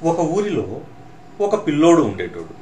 ఒక ఊరిలో ఒక పిల్లోడు ఉండేటోడు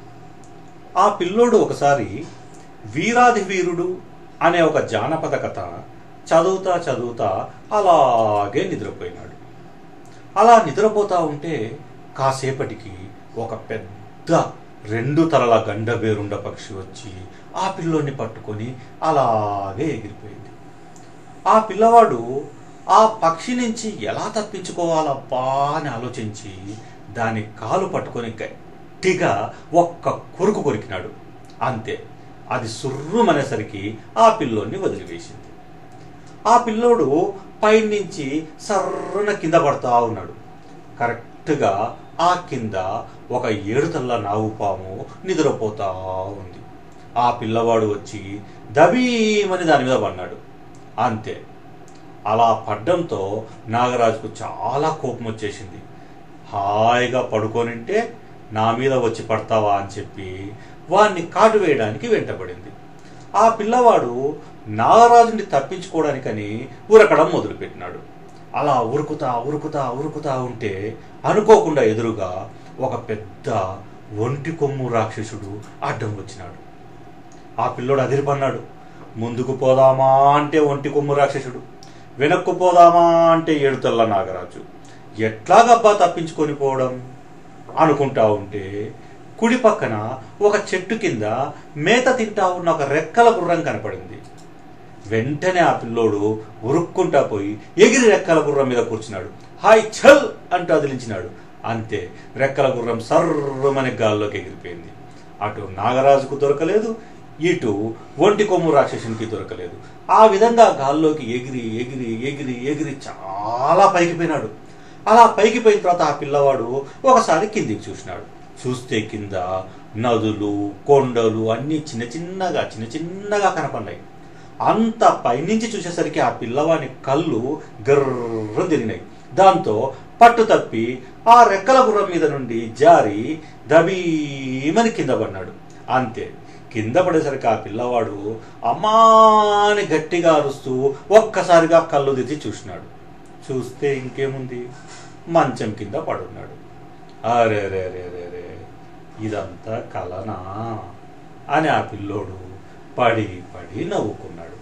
ఆ పిల్లోడు ఒకసారి వీరాది వీరుడు అనే ఒక జానపద కథ చదువుతా చదువుతా అలాగే నిద్రపోయినాడు అలా నిద్రపోతా ఉంటే కాసేపటికి ఒక పెద్ద రెండు తలల గండబేరుండ పక్షి వచ్చి ఆ పిల్లోని పట్టుకొని అలాగే ఎగిరిపోయింది ఆ పిల్లవాడు ఆ పక్షి నుంచి ఎలా తప్పించుకోవాలబ్బా అని ఆలోచించి దాని కాలు పట్టుకొని గట్టిగా ఒక్క కొరుకు కొరికినాడు అంతే అది సుర్రుమనేసరికి ఆ పిల్లోని వదిలివేసింది ఆ పిల్లోడు పైనుంచి సర్రున కింద పడతా ఉన్నాడు కరెక్ట్గా ఆ కింద ఒక ఏడుతల్ల నాగుపాము నిద్రపోతా ఉంది ఆ పిల్లవాడు వచ్చి దబీమని దాని మీద పడినాడు అంతే అలా పడ్డంతో నాగరాజుకు చాలా కోపం వచ్చేసింది హాయిగా పడుకోనింటే నా మీద వచ్చి పడతావా అని చెప్పి వాణ్ణి కాటు వేయడానికి వెంటబడింది ఆ పిల్లవాడు నాగరాజుని తప్పించుకోవడానికని ఉరకడం మొదలుపెట్టినాడు అలా ఉరుకుతా ఉరుకుతా ఉరుకుతా ఉంటే అనుకోకుండా ఎదురుగా ఒక పెద్ద ఒంటి కొమ్ము రాక్షసుడు అడ్డం వచ్చినాడు ఆ పిల్లోడు అదిరిపన్నాడు ముందుకు పోదామా అంటే ఒంటి కొమ్ము రాక్షసుడు వెనక్కు పోదామా అంటే ఏడుతల్ల నాగరాజు ఎట్లాగబ్బా తప్పించుకొని పోవడం అనుకుంటా ఉంటే కుడి పక్కన ఒక చెట్టు కింద మేత తింటా ఉన్న ఒక రెక్కల గుర్రం కనపడింది వెంటనే ఆ పిల్లోడు ఉరుక్కుంటా పోయి ఎగిరి రెక్కల గుర్రం మీద కూర్చున్నాడు హాయ్ ఛల్ అంటూ అదిలించినాడు అంతే రెక్కల గుర్రం సర్రమని గాల్లోకి ఎగిరిపోయింది అటు నాగరాజుకు దొరకలేదు ఇటు ఒంటి కొమ్ము రాక్షసునికి దొరకలేదు ఆ విధంగా గాల్లోకి ఎగిరి ఎగిరి ఎగిరి ఎగిరి చాలా పైకి పోయినాడు అలా పైకి పోయిన తర్వాత ఆ పిల్లవాడు ఒకసారి కిందికి చూసినాడు చూస్తే కింద నదులు కొండలు అన్నీ చిన్న చిన్నగా చిన్న చిన్నగా కనపడినాయి అంత పైనుంచి చూసేసరికి ఆ పిల్లవాని కళ్ళు గర్రం తిరిగినాయి దాంతో పట్టు తప్పి ఆ రెక్కల గుర్రం మీద నుండి జారి దబీమని కింద పడినాడు అంతే కింద పడేసరికి ఆ పిల్లవాడు అమ్మాని గట్టిగా అరుస్తూ ఒక్కసారిగా కళ్ళు తెచ్చి చూసినాడు చూస్తే ఇంకేముంది మంచం కింద పడున్నాడు అరే రే రే రే రే ఇదంతా కలనా అని ఆ పిల్లోడు పడి పడి నవ్వుకున్నాడు